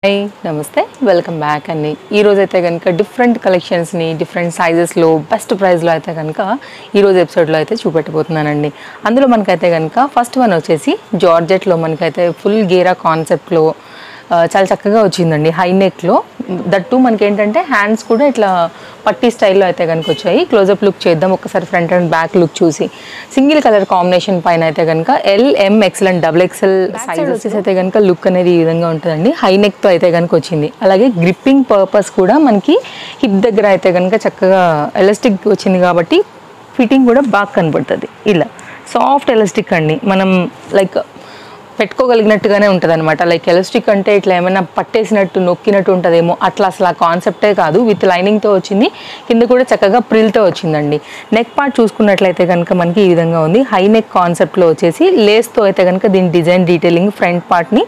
hi నమస్తే welcome back అండి ఈరోజు అయితే కనుక డిఫరెంట్ కలెక్షన్స్ని డిఫరెంట్ సైజెస్లో బెస్ట్ ప్రైస్లో అయితే కనుక ఈరోజు ఎపిసోడ్లో అయితే చూపెట్టబోతున్నానండి అందులో మనకైతే కనుక ఫస్ట్ వన్ వచ్చేసి జార్జెట్లో మనకైతే ఫుల్ గేరా కాన్సెప్ట్లో ఆ, చాలా చక్కగా వచ్చిందండి హై నెక్లో దట్టు మనకి ఏంటంటే హ్యాండ్స్ కూడా ఇట్లా పట్టీ స్టైల్లో అయితే కనుక వచ్చాయి క్లోజప్ లుక్ చేద్దాం ఒకసారి ఫ్రంట్ అండ్ బ్యాక్ లుక్ చూసి సింగిల్ కలర్ కాంబినేషన్ పైన అయితే కనుక L M XL double XL size వచ్చేసి అయితే కనుక లుక్ అనేది ఈ విధంగా ఉంటుందండి హై నెక్తో అయితే కనుక వచ్చింది అలాగే గ్రిప్పింగ్ పర్పస్ కూడా మనకి హిప్ దగ్గర అయితే కనుక చక్కగా ఎలాస్టిక్ వచ్చింది కాబట్టి ఫిట్టింగ్ కూడా బాగా కనబడుతుంది ఇలా సాఫ్ట్ ఎలాస్టిక్ అండి మనం లైక్ పెట్టుకోగలిగినట్టుగానే ఉంటుంది అనమాట లైక్ ఎలాస్టిక్ అంటే ఇట్లా ఏమైనా పట్టేసినట్టు నొక్కినట్టు ఉంటుందేమో అట్లా అసలు ఆ కాన్సెప్టే కాదు విత్ లైనింగ్తో వచ్చింది కింద కూడా చక్కగా ప్రిల్తో వచ్చిందండి నెక్ పార్ట్ చూసుకున్నట్లయితే కనుక మనకి ఈ విధంగా ఉంది హై నెక్ కాన్సెప్ట్లో వచ్చేసి లేస్తో అయితే కనుక దీని డిజైన్ డీటెయిలింగ్ ఫ్రంట్ పార్ట్ని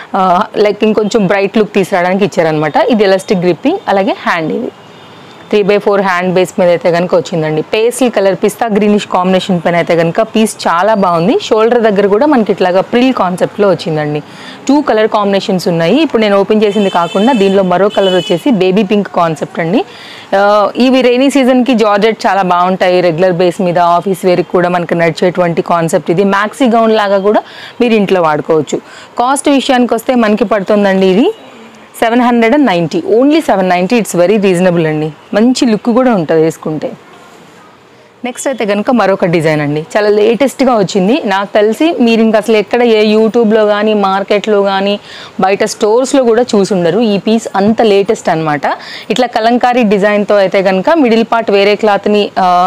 లైక్ ఇంకొంచెం బ్రైట్ లుక్ తీసుకురావడానికి ఇచ్చారనమాట ఇది ఎలాస్టిక్ గ్రిప్పింగ్ అలాగే హ్యాండ్ ఇది three by four hand base మీద అయితే కనుక వచ్చిందండి pastel colour pista greenish combination పైన అయితే కనుక పీస్ చాలా బాగుంది షోల్డర్ దగ్గర కూడా మనకి ఇట్లాగా ప్రిల్ కాన్సెప్ట్లో వచ్చిందండి టూ కలర్ కాంబినేషన్స్ ఉన్నాయి ఇప్పుడు నేను ఓపెన్ చేసింది కాకుండా దీనిలో మరో కలర్ వచ్చేసి బేబీ పింక్ కాన్సెప్ట్ అండి ఆ, ఇవి రైనీ సీజన్కి జార్జెట్ చాలా బాగుంటాయి రెగ్యులర్ బేస్ మీద ఆఫీస్ వేర్కి కూడా మనకి నడిచేటువంటి కాన్సెప్ట్ ఇది మ్యాక్సీ గౌన్ లాగా కూడా మీరు ఇంట్లో వాడుకోవచ్చు కాస్ట్ విషయానికి వస్తే మనకి పడుతుందండి ఇది seven hundred and ninety only seven ninety it's very reasonable అండి మంచి లుక్ కూడా ఉంటుంది వేసుకుంటే నెక్స్ట్ అయితే కనుక మరొక డిజైన్ అండి చాలా లేటెస్ట్గా వచ్చింది నాకు తెలిసి మీరు ఇంకా అసలు ఎక్కడ ఏ యూట్యూబ్లో కానీ మార్కెట్లో కానీ బయట స్టోర్స్లో కూడా చూసుండరు ఈ పీస్ అంత లేటెస్ట్ అన్నమాట ఇట్లా కలంకారీ డిజైన్తో అయితే కనుక మిడిల్ పార్ట్ వేరే క్లాత్ని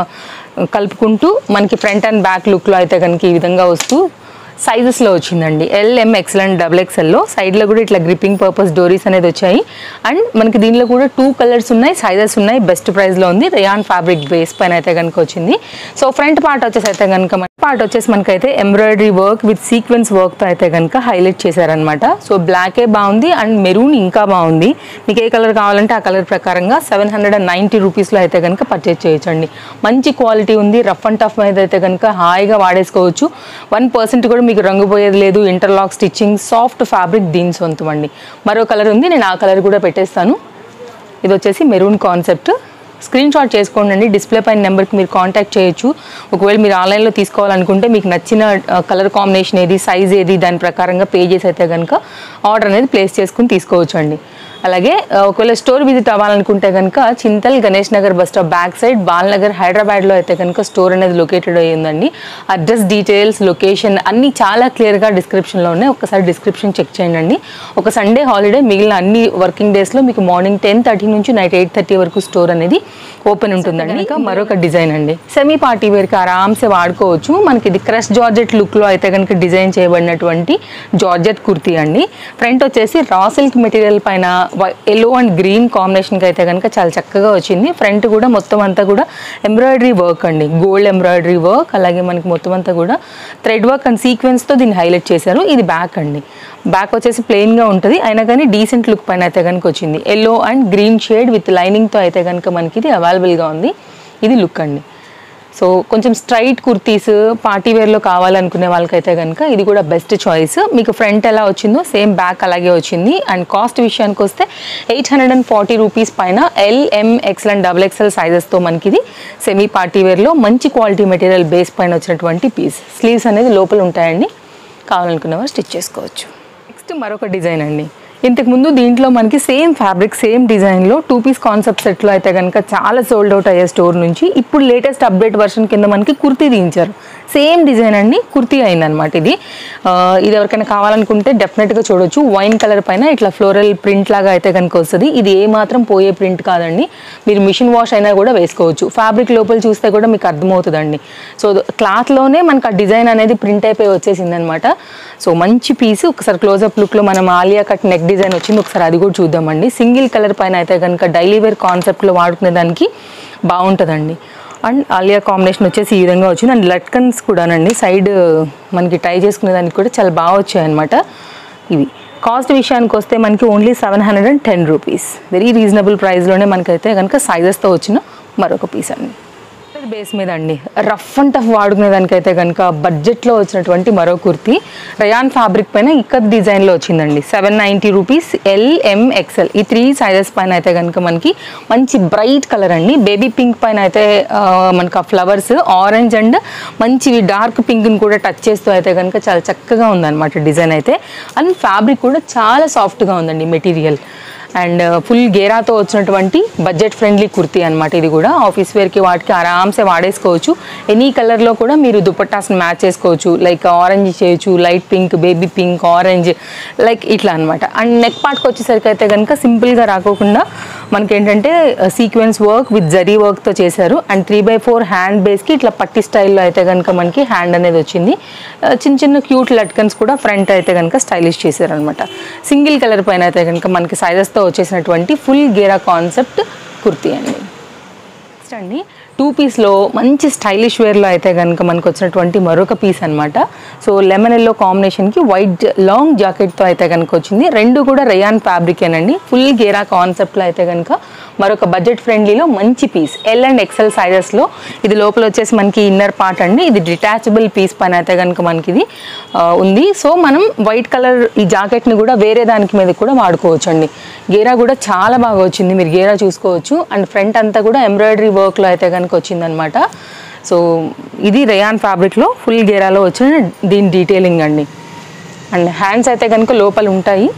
కలుపుకుంటూ మనకి ఫ్రంట్ అండ్ బ్యాక్ లుక్లో అయితే కనుక ఈ విధంగా వస్తూ సైజెస్లో వచ్చిందండి L M XL and double ఎక్సెల్లో సైడ్లో కూడా ఇట్లా గ్రిప్పింగ్ పర్పస్ డోరీస్ అనేది వచ్చాయి అండ్ మనకి దీనిలో కూడా టూ కలర్స్ ఉన్నాయి సైజెస్ ఉన్నాయి బెస్ట్ ప్రైస్లో ఉంది రేయాన్ ఫ్యాబ్రిక్ బేస్ పైన అయితే కనుక వచ్చింది సో ఫ్రంట్ పార్ట్ వచ్చేసి అయితే కనుక పార్ట్ వచ్చేసి మనకైతే ఎంబ్రాయిడరీ వర్క్ విత్ సీక్వెన్స్ వర్క్తో అయితే కనుక హైలైట్ చేశారనమాట సో బ్లాకే బాగుంది అండ్ మెరూన్ ఇంకా బాగుంది మీకు ఏ కలర్ కావాలంటే ఆ కలర్ ప్రకారంగా సెవెన్ హండ్రెడ్ అండ్ నైంటీ రూపీస్లో అయితే కనుక పర్చేజ్ చేయొచ్చండి మంచి క్వాలిటీ ఉంది రఫ్ అండ్ టఫ్ మీద అయితే కనుక హాయిగా వాడేసుకోవచ్చు వన్ పర్సెంట్ కూడా మీకు రంగు పోయేది లేదు ఇంటర్లాక్ స్టిచ్చింగ్ సాఫ్ట్ ఫ్యాబ్రిక్ దీని సొంతం అండి మరో కలర్ ఉంది నేను ఆ కలర్ కూడా పెట్టేస్తాను ఇది వచ్చేసి మెరూన్ కాన్సెప్ట్ స్క్రీన్ షాట్ చేసుకోండి డిస్ప్లే పైన నెంబర్కి మీరు కాంటాక్ట్ చేయొచ్చు ఒకవేళ మీరు ఆన్లైన్లో తీసుకోవాలనుకుంటే మీకు నచ్చిన కలర్ కాంబినేషన్ ఏది సైజ్ ఏది దాని ప్రకారంగా పే చేసి అయితే కనుక ఆర్డర్ అనేది ప్లేస్ చేసుకుని తీసుకోవచ్చు అండి అలాగే ఆ, ఒకవేళ స్టోర్ విజిట్ అవ్వాలనుకుంటే కనుక Chintal Ganesh Nagar bus stop back side Balnagar హైదరాబాద్లో అయితే కనుక స్టోర్ అనేది లొకేటెడ్ అయ్యి ఉందండి అడ్రస్ డీటెయిల్స్ లొకేషన్ అన్నీ చాలా క్లియర్గా డిస్క్రిప్షన్లో ఉన్నాయి ఒకసారి డిస్క్రిప్షన్ చెక్ చేయండి ఒక సండే హాలిడే మిగిలిన అన్ని వర్కింగ్ డేస్లో మీకు మార్నింగ్ టెన్ థర్టీ నుంచి నైట్ ఎయిట్ థర్టీ వరకు స్టోర్ అనేది ఓపెన్ ఉంటుందండి ఇంకా మరొక డిజైన్ అండి సెమీ పార్టీ వేర్కి ఆరామ్సే వాడుకోవచ్చు మనకి ఇది క్రష్ జార్జెట్ లుక్లో అయితే కనుక డిజైన్ చేయబడినటువంటి జార్జెట్ కుర్తీ అండి ఫ్రంట్ వచ్చేసి రా సిల్క్ మెటీరియల్ పైన ఎల్లో అండ్ గ్రీన్ కాంబినేషన్కి అయితే కనుక చాలా చక్కగా వచ్చింది ఫ్రంట్ కూడా మొత్తం అంతా కూడా ఎంబ్రాయిడరీ వర్క్ అండి గోల్డ్ ఎంబ్రాయిడరీ వర్క్ అలాగే మనకి మొత్తం అంతా కూడా థ్రెడ్ వర్క్ అండ్ సీక్వెన్స్తో దీన్ని హైలైట్ చేశారు ఇది బ్యాక్ అండి బ్యాక్ వచ్చేసి ప్లెయిన్గా ఉంటుంది అయినా కానీ డీసెంట్ లుక్ పైన అయితే కనుక వచ్చింది yellow and green shade with లైనింగ్తో అయితే కనుక మనకి ఇది అవైలబుల్గా ఉంది ఇది లుక్ అండి సో కొంచెం స్ట్రైట్ కుర్తీస్ పార్టీ వేర్లో కావాలనుకునే వాళ్ళకైతే కనుక ఇది కూడా బెస్ట్ చాయిస్ మీకు ఫ్రంట్ ఎలా వచ్చిందో సేమ్ బ్యాక్ అలాగే వచ్చింది అండ్ కాస్ట్ విషయానికి వస్తే eight hundred and forty rupees పైన L M XL and double XL సైజెస్తో మనకి ఇది సెమీ పార్టీ వేర్లో మంచి క్వాలిటీ మెటీరియల్ బేస్ పైన వచ్చినటువంటి పీస్ స్లీవ్స్ అనేది లోపల ఉంటాయండి కావాలనుకునే వారు స్టిచ్ చేసుకోవచ్చు నెక్స్ట్ మరొక డిజైన్ అండి ఇంతకు ముందు దీంట్లో మనకి సేమ్ ఫ్యాబ్రిక్ సేమ్ డిజైన్లో టూ పీస్ కాన్సెప్ట్ సెట్లో అయితే కనుక చాలా సోల్డ్ అవుట్ అయ్యే స్టోర్ నుంచి ఇప్పుడు లేటెస్ట్ అప్డేట్ వర్షన్ కింద మనకి కుర్తీ దించారు సేమ్ డిజైన్ అండి కుర్తీ అయిందనమాట ఇది ఆ, ఇది ఎవరికైనా కావాలనుకుంటే డెఫినెట్గా చూడొచ్చు వైన్ కలర్ పైన ఇట్లా ఫ్లోరల్ ప్రింట్ లాగా అయితే కనుక వస్తుంది ఇది ఏ మాత్రం పోయే ప్రింట్ కాదండి మీరు మిషన్ వాష్ అయినా కూడా వేసుకోవచ్చు ఫ్యాబ్రిక్ లోపల చూస్తే కూడా మీకు అర్థమవుతుందండి సో క్లాత్లోనే మనకు ఆ డిజైన్ అనేది ప్రింట్ అయిపోయి వచ్చేసింది అనమాట సో మంచి పీస్ ఒకసారి క్లోజప్ లుక్లో మనం ఆలియా కట్ నెక్ డిజైన్ వచ్చింది ఒకసారి అది కూడా చూద్దామండి సింగిల్ కలర్ పైన అయితే కనుక డైలీ వేర్ కాన్సెప్ట్లో వాడుకునే దానికి బాగుంటుందండి అండ్ ఆలియా కాంబినేషన్ వచ్చేసి ఈ విధంగా వచ్చింది అండ్ లట్కన్స్ కూడానండి సైడ్ మనకి టై చేసుకునే దానికి కూడా చాలా బాగా వచ్చాయి అనమాట ఇవి కాస్ట్ విషయానికి వస్తే మనకి only seven hundred and ten rupees very reasonable ప్రైస్లోనే మనకైతే కనుక సైజెస్తో వచ్చిన మరొక పీస్ అండి బేస్ మీద అండి రఫ్ అండ్ టఫ్ వాడుకునే దానికైతే కనుక బడ్జెట్లో వచ్చినటువంటి మరో కుర్తి రయాన్ ఫ్యాబ్రిక్ పైన ఇక్కత్ డిజైన్లో వచ్చిందండి seven ninety rupees L M XL ఈ త్రీ సైజెస్ పైన అయితే కనుక మనకి మంచి బ్రైట్ కలర్ అండి బేబీ పింక్ పైన అయితే ఆ, మనకు ఆ ఫ్లవర్స్ ఆరెంజ్ అండ్ మంచి డార్క్ పింక్ని కూడా టచ్ చేస్తూ అయితే కనుక చాలా చక్కగా ఉందన్నమాట డిజైన్ అయితే అండ్ ఫ్యాబ్రిక్ కూడా చాలా సాఫ్ట్గా ఉందండి మెటీరియల్ అండ్ ఫుల్ గేరాతో వచ్చినటువంటి బడ్జెట్ ఫ్రెండ్లీ కుర్తీ అనమాట ఇది కూడా ఆఫీస్ వేర్కి వాటికి ఆరామ్సే వాడేసుకోవచ్చు ఎనీ కలర్లో కూడా మీరు దుపట్టాస్ని మ్యాచ్ చేసుకోవచ్చు లైక్ ఆరెంజ్ చేయొచ్చు light pink baby pink orange like ఇట్లా అనమాట అండ్ నెక్ పార్ట్కి వచ్చేసరికి అయితే కనుక సింపుల్గా రాకోకుండా మనకి ఏంటంటే సీక్వెన్స్ వర్క్ విత్ జరీ వర్క్తో చేశారు and three by four hand బేస్కి ఇట్లా పట్టి స్టైల్లో అయితే కనుక మనకి హ్యాండ్ అనేది వచ్చింది ఆ, చిన్న చిన్న క్యూట్ లట్కన్స్ కూడా ఫ్రంట్ అయితే కనుక స్టైలిష్ చేశారనమాట సింగిల్ కలర్ పైన అయితే కనుక మనకి సైజెస్తో వచ్చేసినటువంటి ఫుల్ గేరా కాన్సెప్ట్ కుర్తీ అండి నెక్స్ట్ అండి టూ పీస్లో మంచి స్టైలిష్ వేర్లో అయితే కనుక మనకు వచ్చినటువంటి మరొక పీస్ అనమాట సో లెమన్ ఎల్లో కాంబినేషన్కి వైట్ లాంగ్ జాకెట్తో అయితే కనుక వచ్చింది రెండు కూడా రేయాన్ ఫ్యాబ్రికేనండి ఫుల్ గేరా కాన్సెప్ట్లో అయితే కనుక మరొక బడ్జెట్ ఫ్రెండ్లీలో మంచి పీస్ ఎల్ అండ్ ఎక్సెల్ సైజెస్లో ఇది లోపల వచ్చేసి మనకి ఇన్నర్ పార్ట్ అండి ఇది డిటాచబుల్ పీస్ పైన అయితే కనుక మనకి ఇది ఆ, ఉంది సో మనం వైట్ కలర్ ఈ జాకెట్ని కూడా వేరే దానికి మీద కూడా వాడుకోవచ్చు అండి గేరా కూడా చాలా బాగా వచ్చింది మీరు గేరా చూసుకోవచ్చు అండ్ ఫ్రంట్ అంతా కూడా ఎంబ్రాయిడరీ వర్క్లో అయితే కనుక వచ్చిందనమాట సో ఇది రేయాన్ ఫ్యాబ్రిక్లో ఫుల్ గేరాలో వచ్చిన దీని డీటెయిలింగ్ అండి అండ్ హ్యాండ్స్ అయితే కనుక లోపల ఉంటాయి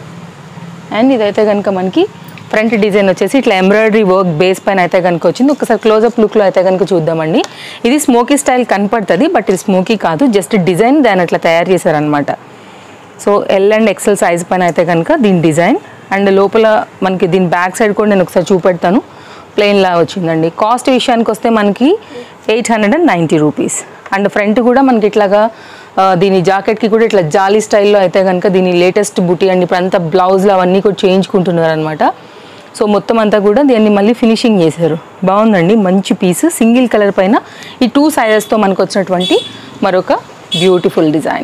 అండ్ ఇదైతే కనుక మనకి ఫ్రంట్ డిజైన్ వచ్చేసి ఇట్లా ఎంబ్రాయిడరీ వర్క్ బేస్ పైన అయితే కనుక వచ్చింది ఒకసారి క్లోజప్ లుక్లో అయితే కనుక చూద్దామండి ఇది స్మోకీ స్టైల్ కనపడుతుంది బట్ ఇది స్మోకీ కాదు జస్ట్ డిజైన్ దాని అట్లా తయారు చేశారనమాట so L and XL size పైన అయితే కనుక దీని డిజైన్ అండ్ లోపల మనకి దీని బ్యాక్ సైడ్ కూడా నేను ఒకసారి చూపెడతాను ప్లెయిన్ లా వచ్చిందండి కాస్ట్ విషయానికి వస్తే మనకి eight hundred and ninety rupees and front కూడా మనకి ఇట్లాగా ఆ, దీని జాకెట్కి కూడా ఇట్లా జాలీ స్టైల్లో అయితే కనుక దీని లేటెస్ట్ బుటీ అండ్ ఇప్పుడు అంతా బ్లౌజ్లు అవన్నీ కూడా చేయించుకుంటున్నారు అనమాట సో మొత్తం అంతా కూడా దీన్ని మళ్ళీ ఫినిషింగ్ చేశారు బాగుందండి మంచి పీస్ సింగిల్ కలర్ పైన ఈ టూ సైజెస్తో మనకు వచ్చినటువంటి మరొక బ్యూటిఫుల్ డిజైన్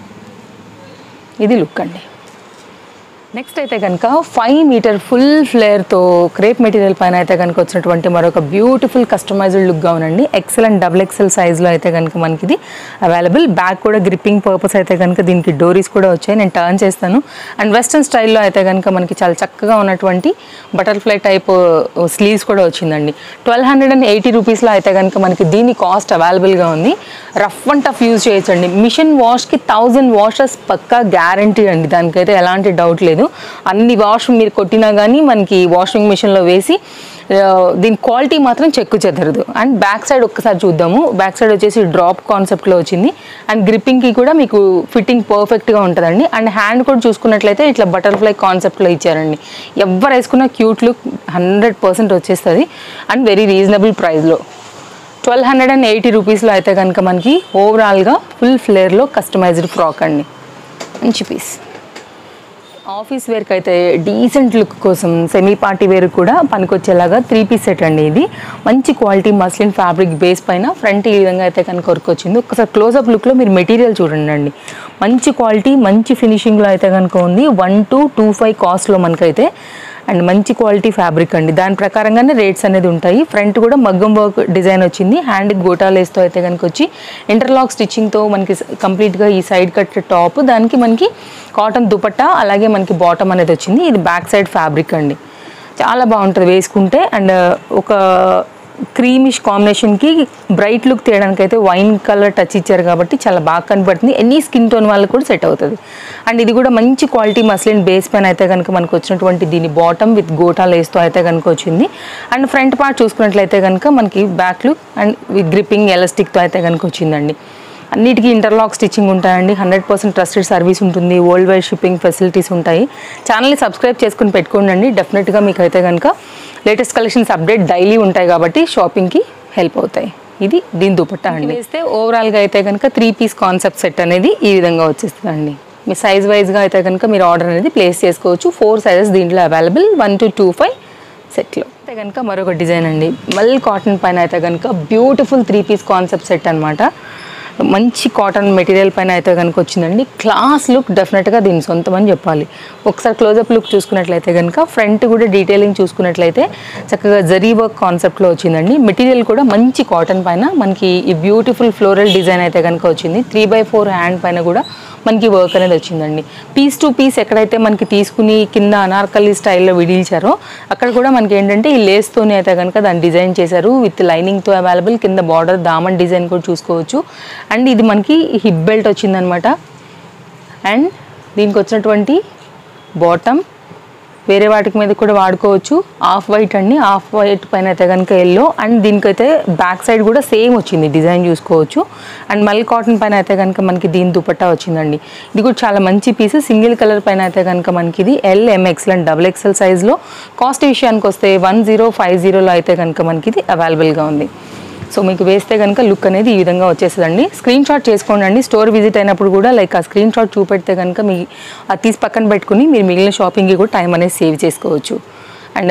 ఇది లుక్ అండి నెక్స్ట్ అయితే కనుక ఫైవ్ మీటర్ ఫుల్ ఫ్లేర్తో క్రేప్ మెటీరియల్ పైన అయితే కనుక వచ్చినటువంటి మరొక బ్యూటిఫుల్ కస్టమైజ్డ్ లుక్గా ఉందండి ఎక్సెల్ అండ్ డబుల్ ఎక్సెల్ సైజ్లో అయితే కనుక మనకి ఇది అవైలబుల్ బ్యాక్ కూడా గ్రిప్పింగ్ పర్పస్ అయితే కనుక దీనికి డోరీస్ కూడా వచ్చాయి నేను టర్న్ చేస్తాను అండ్ వెస్ట్రన్ స్టైల్లో అయితే కనుక మనకి చాలా చక్కగా ఉన్నటువంటి బటర్ఫ్లై టైప్ స్లీవ్స్ కూడా వచ్చిందండి ట్వెల్వ్ హండ్రెడ్ అండ్ ఎయిటీ రూపీస్లో అయితే కనుక మనకి దీని కాస్ట్ అవైలబుల్గా ఉంది రఫ్ అండ్ టఫ్ యూజ్ చేయొచ్చండి మిషన్ వాష్కి థౌజండ్ వాషర్స్ పక్కా గ్యారంటీ అండి దానికైతే ఎలాంటి డౌట్ లేదు అన్ని వాష్ మీరు కొట్టినా కానీ మనకి వాషింగ్ మిషన్లో వేసి ఆ, దీని క్వాలిటీ మాత్రం చెక్కు చెదరదు అండ్ బ్యాక్ సైడ్ ఒక్కసారి చూద్దాము బ్యాక్ సైడ్ వచ్చేసి డ్రాప్ కాన్సెప్ట్లో వచ్చింది అండ్ గ్రిప్పింగ్కి కూడా మీకు ఫిట్టింగ్ పర్ఫెక్ట్గా ఉంటుందండి అండ్ హ్యాండ్ కూడా చూసుకున్నట్లయితే ఇట్లా బటర్ఫ్లై కాన్సెప్ట్లో ఇచ్చారండి ఎవరు వేసుకున్న క్యూట్ లుక్ హండ్రెడ్ పర్సెంట్ వచ్చేస్తుంది అండ్ వెరీ రీజనబుల్ ప్రైస్లో ట్వెల్వ్ హండ్రెడ్ అండ్ ఎయిటీ రూపీస్లో అయితే కనుక మనకి ఓవరాల్గా ఫుల్ ఫ్లేర్లో కస్టమైజ్డ్ ఫ్రాక్ అండి మంచి పీస్ ఆఫీస్ వేర్కి అయితే డీసెంట్ లుక్ కోసం సెమీ పార్టీ వేర్ కూడా పనికొచ్చేలాగా త్రీ పీస్ సెట్ అండి ఇది మంచి క్వాలిటీ మస్లిన్ ఫ్యాబ్రిక్ బేస్ పైన ఫ్రంట్ ఈ విధంగా అయితే కనుక వర్క్ వచ్చింది ఒకసారి క్లోజప్ లుక్లో మీరు మెటీరియల్ చూడండి అండి మంచి క్వాలిటీ మంచి ఫినిషింగ్లో అయితే కనుక ఉంది వన్ టు టూ ఫైవ్ కాస్ట్లో మనకైతే అండ్ మంచి క్వాలిటీ ఫ్యాబ్రిక్ అండి దాని ప్రకారంగానే రేట్స్ అనేది ఉంటాయి ఫ్రంట్ కూడా మగ్గం వర్క్ డిజైన్ వచ్చింది హ్యాండ్ గోటా లేస్తో అయితే కనుక వచ్చి ఇంటర్లాక్ స్టిచ్చింగ్తో మనకి కంప్లీట్గా ఈ సైడ్ కట్ టాప్ దానికి మనకి కాటన్ దుపట్టా అలాగే మనకి బాటమ్ అనేది వచ్చింది ఇది బ్యాక్ సైడ్ ఫ్యాబ్రిక్ అండి చాలా బాగుంటుంది వేసుకుంటే అండ్ ఒక క్రీమిష్ కాంబినేషన్కి బ్రైట్ లుక్ తీయడానికి అయితే వైన్ కలర్ టచ్ ఇచ్చారు కాబట్టి చాలా బాగా కనబడుతుంది ఎనీ స్కిన్ టోన్ వాళ్ళకి కూడా సెట్ అవుతుంది అండ్ ఇది కూడా మంచి క్వాలిటీ మస్లిన్ బేస్ పైన అయితే కనుక మనకు వచ్చినటువంటి దీని బాటమ్ విత్ గోటా లేస్తో అయితే కనుక వచ్చింది అండ్ ఫ్రంట్ పార్ట్ చూసుకున్నట్లయితే కనుక మనకి back look and with gripping ఎలాస్టిక్తో అయితే కనుక వచ్చిందండి అన్నిటికీ ఇంటర్లాక్ స్టిచ్చింగ్ ఉంటాయండి హండ్రెడ్ పర్సెంట్ ట్రస్టెడ్ సర్వీస్ ఉంటుంది వరల్డ్ వైడ్ షిప్పింగ్ ఫెసిలిటీస్ ఉంటాయి ఛానల్ని సబ్స్క్రైబ్ చేసుకుని పెట్టుకోండి డెఫినెట్గా మీకు అయితే కనుక లేటెస్ట్ కలెక్షన్స్ అప్డేట్ డైలీ ఉంటాయి కాబట్టి షాపింగ్కి హెల్ప్ అవుతాయి ఇది దీని దుపట్టా అండి వేస్తే ఓవరాల్గా అయితే కనుక త్రీ పీస్ కాన్సెప్ట్ సెట్ అనేది ఈ విధంగా వచ్చేస్తుందండి మీ సైజ్ వైజ్గా అయితే కనుక మీరు ఆర్డర్ అనేది ప్లేస్ చేసుకోవచ్చు ఫోర్ సైజెస్ దీంట్లో available one to two five సెట్లో అయితే కనుక మరొక డిజైన్ అండి మల్ కాటన్ పైన అయితే కనుక beautiful three piece concept set అనమాట మంచి కాటన్ మెటీరియల్ పైన అయితే కనుక వచ్చిందండి క్లాస్ లుక్ డెఫినెట్గా దీని సొంతం అని చెప్పాలి ఒకసారి క్లోజప్ లుక్ చూసుకున్నట్లయితే కనుక ఫ్రంట్ కూడా డీటెయిలింగ్ చూసుకున్నట్లయితే చక్కగా జరీ వర్క్ కాన్సెప్ట్లో వచ్చిందండి మెటీరియల్ కూడా మంచి కాటన్ పైన మనకి ఈ బ్యూటిఫుల్ ఫ్లోరల్ డిజైన్ అయితే కనుక వచ్చింది త్రీ బై ఫోర్ హ్యాండ్ పైన కూడా మనకి వర్క్ అనేది వచ్చిందండి పీస్ టు పీస్ ఎక్కడైతే మనకి తీసుకుని కింద అనార్కలి స్టైల్లో విడిల్చారో అక్కడ కూడా మనకి ఏంటంటే ఈ లేస్తోనే అయితే కనుక దాన్ని డిజైన్ చేశారు విత్ లైనింగ్తో అవైలబుల్ కింద బార్డర్ దామన్ డిజైన్ కూడా చూసుకోవచ్చు అండ్ ఇది మనకి హిప్ బెల్ట్ వచ్చిందనమాట అండ్ దీనికి వచ్చినటువంటి బాటమ్ వేరే వాటికి మీద కూడా వాడుకోవచ్చు ఆఫ్ వైట్ అండి ఆఫ్ వైట్ పైన అయితే కనుక ఎల్లో అండ్ దీనికైతే బ్యాక్ సైడ్ కూడా సేమ్ వచ్చింది డిజైన్ చూసుకోవచ్చు అండ్ మల్ కాటన్ పైన అయితే కనుక మనకి దీని దుపట్టా వచ్చిందండి ఇది కూడా చాలా మంచి పీస్ సింగిల్ కలర్ పైన అయితే కనుక మనకి ఇది L M XL and double XL సైజ్లో కాస్ట్ విషయానికి వస్తే వన్ జీరో ఫైవ్ జీరోలో అయితే కనుక మనకి ఇది అవైలబుల్గా ఉంది సో మీకు వేస్తే కనుక లుక్ అనేది ఈ విధంగా వచ్చేస్తుందండి స్క్రీన్ షాట్ చేసుకోండి అండి స్టోర్ విజిట్ అయినప్పుడు కూడా లైక్ ఆ స్క్రీన్ షాట్ చూపెడితే కనుక మీ అది తీసి పక్కన పెట్టుకుని మీరు మిగిలిన షాపింగ్కి కూడా టైం అనేది సేవ్ చేసుకోవచ్చు అండ్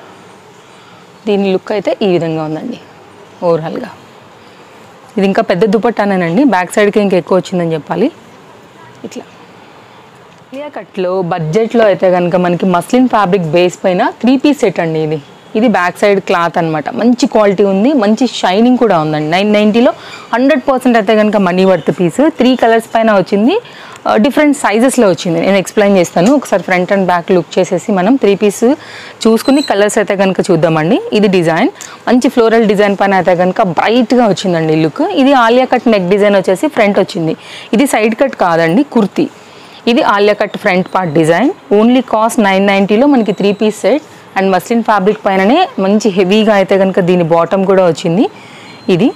దీని లుక్ అయితే ఈ విధంగా ఉందండి ఓవరాల్గా ఇది ఇంకా పెద్ద దుపట్టానేనండి బ్యాక్ సైడ్కి ఇంకా ఎక్కువ వచ్చిందని చెప్పాలి ఇట్లా ఇండియా కట్లో బడ్జెట్లో అయితే కనుక మనకి మస్లిన్ ఫ్యాబ్రిక్ బేస్ పైన త్రీ పీస్ సెట్ అండి ఇది ఇది బ్యాక్ సైడ్ క్లాత్ అనమాట మంచి క్వాలిటీ ఉంది మంచి షైనింగ్ కూడా ఉందండి నైన్ నైంటీలో హండ్రెడ్ పర్సెంట్ అయితే కనుక money worth piece three colours పైన వచ్చింది డిఫరెంట్ సైజెస్లో వచ్చింది నేను ఎక్స్ప్లెయిన్ చేస్తాను ఒకసారి ఫ్రంట్ అండ్ బ్యాక్ లుక్ చేసేసి మనం త్రీ పీస్ చూసుకుని కలర్స్ అయితే కనుక చూద్దామండి ఇది డిజైన్ మంచి ఫ్లోరల్ డిజైన్ పైన అయితే కనుక బ్రైట్గా వచ్చిందండి లుక్ ఇది ఆలియా కట్ నెక్ డిజైన్ వచ్చేసి ఫ్రంట్ వచ్చింది ఇది సైడ్ కట్ కాదండి కుర్తీ ఇది Alia cut front part design only cost nine నైంటీలో మనకి three piece set and muslin fabric పైననే మంచి హెవీగా అయితే కనుక దీని బాటమ్ కూడా వచ్చింది ఇది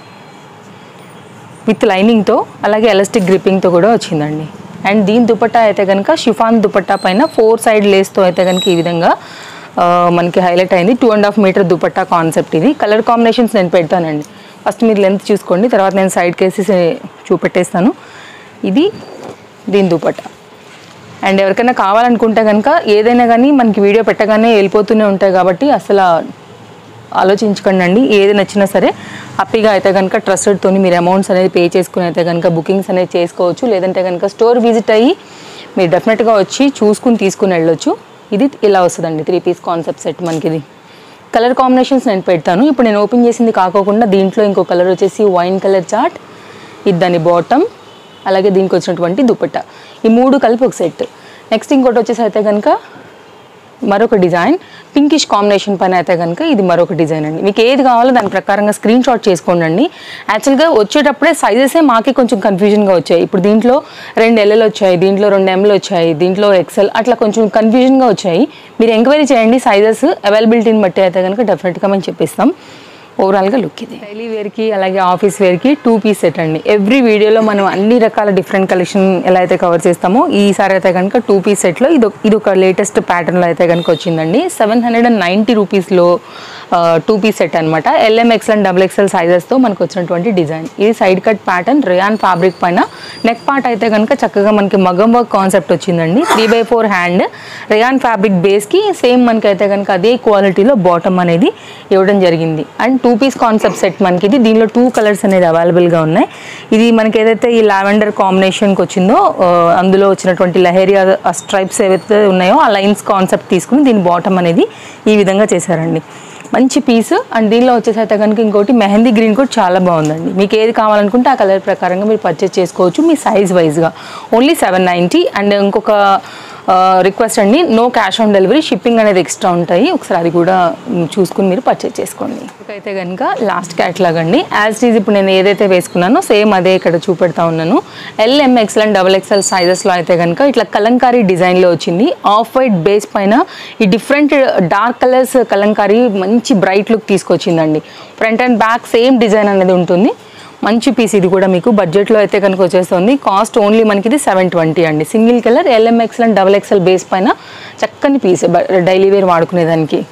విత్ లైనింగ్తో అలాగే ఎలాస్టిక్ గ్రిప్పింగ్తో కూడా వచ్చిందండి అండ్ దీని దుపట్టా అయితే కనుక షిఫాన్ దుపట్టా పైన ఫోర్ సైడ్ లేస్తో అయితే కనుక ఈ విధంగా ఆ, మనకి హైలైట్ అయింది two and half metre dupatta concept ఇది కలర్ కాంబినేషన్స్ నేను పెడతానండి ఫస్ట్ మీరు లెంత్ చూసుకోండి తర్వాత నేను సైడ్ కేసి చూపెట్టేస్తాను ఇది దీని దుపట్టా అండ్ ఎవరికైనా కావాలనుకుంటే కనుక ఏదైనా కానీ మనకి వీడియో పెట్టగానే వెళ్ళిపోతూనే ఉంటాయి కాబట్టి అసలు ఆలోచించకండి అండి ఏది నచ్చినా సరే హ్యాపీగా అయితే కనుక ట్రస్టెడ్తో మీరు అమౌంట్స్ అనేది పే చేసుకుని అయితే కనుక బుకింగ్స్ అనేది చేసుకోవచ్చు లేదంటే కనుక స్టోర్ విజిట్ అయ్యి మీరు డెఫినెట్గా వచ్చి చూసుకుని తీసుకుని వెళ్ళొచ్చు ఇది ఇలా వస్తుందండి త్రీ పీస్ కాన్సెప్ట్ సెట్ మనకి ఇది కలర్ కాంబినేషన్స్ నేను పెడతాను ఇప్పుడు నేను ఓపెన్ చేసింది కాకోకుండా దీంట్లో ఇంకో కలర్ వచ్చేసి వైన్ కలర్ చార్ట్ ఇది దాని బాటమ్ అలాగే దీనికి వచ్చినటువంటి దుపట్టా ఈ మూడు కలిపి ఒక సెట్ నెక్స్ట్ ఇంకోటి వచ్చేసి అయితే కనుక మరొక డిజైన్ పింకిష్ కాంబినేషన్ పైన అయితే కనుక ఇది మరొక డిజైన్ అండి మీకు ఏది కావాలో దాని ప్రకారంగా స్క్రీన్ షాట్ చేసుకోండి అండి యాక్చువల్గా వచ్చేటప్పుడే సైజెసే మాకే కొంచెం కన్ఫ్యూజన్గా వచ్చాయి ఇప్పుడు దీంట్లో రెండు ఎల్ఎల్ వచ్చాయి దీంట్లో రెండు ఎంఎల్ వచ్చాయి దీంట్లో ఎక్సెల్ అట్లా కొంచెం కన్ఫ్యూజన్గా వచ్చాయి మీరు ఎంక్వైరీ చేయండి సైజెస్ అవైలబిలిటీని బట్టి అయితే కనుక డెఫినెట్గా మేము చెప్పిస్తాం ఓవరాల్గా లుక్ ఇది డైలీ వేర్కి అలాగే ఆఫీస్ వేర్కి టూ పీస్ సెట్ అండి ఎవ్రీ వీడియోలో మనం అన్ని రకాల డిఫరెంట్ కలెక్షన్ ఎలా అయితే కవర్ చేస్తామో ఈసారి అయితే కనుక టూ పీస్ సెట్లో ఇది ఒక- ఇది ఒక లేటెస్ట్ ప్యాటర్న్లో అయితే కనుక వచ్చిందండి సెవెన్ హండ్రెడ్ అండ్ నైంటీ రూపీస్లో టూ పీస్ సెట్ అనమాట L M XL and double XL సైజెస్తో మనకు వచ్చినటువంటి డిజైన్ ఇది side cut pattern rayon fabric పైన నెక్ పార్ట్ అయితే కనుక చక్కగా మనకి మగం వర్క్ కాన్సెప్ట్ వచ్చిందండి three by four hand rayon fabric బేస్కి సేమ్ మనకి అయితే కనుక అదే క్వాలిటీలో బాటమ్ అనేది ఇవ్వడం జరిగింది and two piece concept set మనకి ఇది దీనిలో టూ కలర్స్ అనేది అవైలబుల్గా ఉన్నాయి ఇది మనకి ఏదైతే ఈ లావెండర్ కాంబినేషన్కి వచ్చిందో ఆ, అందులో వచ్చినటువంటి లహేరియా స్ట్రైప్స్ ఏవైతే ఉన్నాయో ఆ లైన్స్ కాన్సెప్ట్ తీసుకుని దీని బాటమ్ అనేది ఈ విధంగా చేశారండి మంచి పీస్ అండ్ దీనిలో వచ్చేసి అయితే కనుక ఇంకోటి మెహందీ గ్రీన్ కూడా చాలా బాగుందండి మీకు ఏది కావాలనుకుంటే ఆ కలర్ ప్రకారంగా మీరు పర్చేస్ చేసుకోవచ్చు మీ సైజ్ వైజ్గా ఓన్లీ సెవెన్ నైంటీ అండ్ ఇంకొక రిక్వెస్ట్ అండి no cash on delivery shipping అనేది ఎక్స్ట్రా ఉంటాయి ఒకసారి అది కూడా మ్, చూసుకుని మీరు పర్చేస్ చేసుకోండి అయితే కనుక లాస్ట్ క్యాట్లాగ్ అండి యాజ్ ఈజ్ ఇప్పుడు నేను ఏదైతే వేసుకున్నానో సేమ్ అదే ఇక్కడ చూపెడతా ఉన్నాను L M XL and double XL సైజెస్లో అయితే కనుక ఇట్లా కలంకారీ డిజైన్లో వచ్చింది ఆఫ్ వైట్ బేస్ పైన ఈ డిఫరెంట్ డార్క్ కలర్స్ కలంకారీ మంచి బ్రైట్ లుక్ తీసుకొచ్చిందండి front and back same design అనేది ఉంటుంది మంచి పీస్ ఇది కూడా మీకు బడ్జెట్లో అయితే కనుక వచ్చేస్తుంది కాస్ట్ ఓన్లీ మనకి ఇది సెవెన్ ట్వంటీ అండి single colour L M XL and double XL base పైన చక్కని పీస్ డైలీ వేర్ వాడుకునేదానికి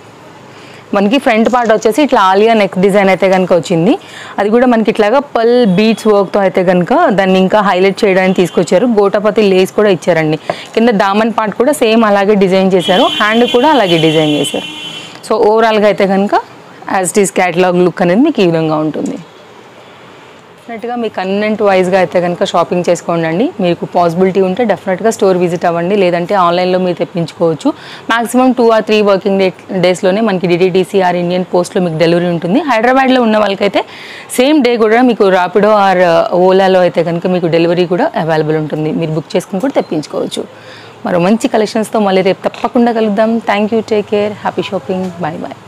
మనకి ఫ్రంట్ పార్ట్ వచ్చేసి ఇట్లా ఆలియా నెక్ డిజైన్ అయితే కనుక వచ్చింది అది కూడా మనకి ఇట్లాగా పల్ బీట్స్ వర్క్తో అయితే కనుక దాన్ని ఇంకా హైలైట్ చేయడానికి తీసుకొచ్చారు గోటపతి లేస్ కూడా ఇచ్చారండి కింద దామన్ పార్ట్ కూడా సేమ్ అలాగే డిజైన్ చేశారు హ్యాండ్ కూడా అలాగే డిజైన్ చేశారు సో ఓవరాల్గా అయితే కనుక as it is catalogue look అనేది మీకు ఈ విధంగా ఉంటుంది డెఫినెట్గా మీ కన్వెంట్ వైజ్గా అయితే కనుక షాపింగ్ చేసుకోండి మీకు పాసిబిలిటీ ఉంటే డెఫినెట్గా స్టోర్ విజిట్ అవ్వండి లేదంటే ఆన్లైన్లో మీరు తెప్పించుకోవచ్చు maximum two or three working day డేస్లోనే మనకి డిడిటీసీ ఆర్ ఇండియన్ పోస్ట్లో మీకు డెలివరీ ఉంటుంది హైదరాబాద్లో ఉన్న వాళ్ళకైతే సేమ్ డే కూడా మీకు రాపిడో ఆర్ ఓలాలో అయితే కనుక మీకు డెలివరీ కూడా అవైలబుల్ ఉంటుంది మీరు బుక్ చేసుకుని కూడా తెప్పించుకోవచ్చు మరో మంచి కలెక్షన్స్తో మళ్ళీ రేపు తప్పకుండా కలుద్దాం thank you take care happy shopping bye bye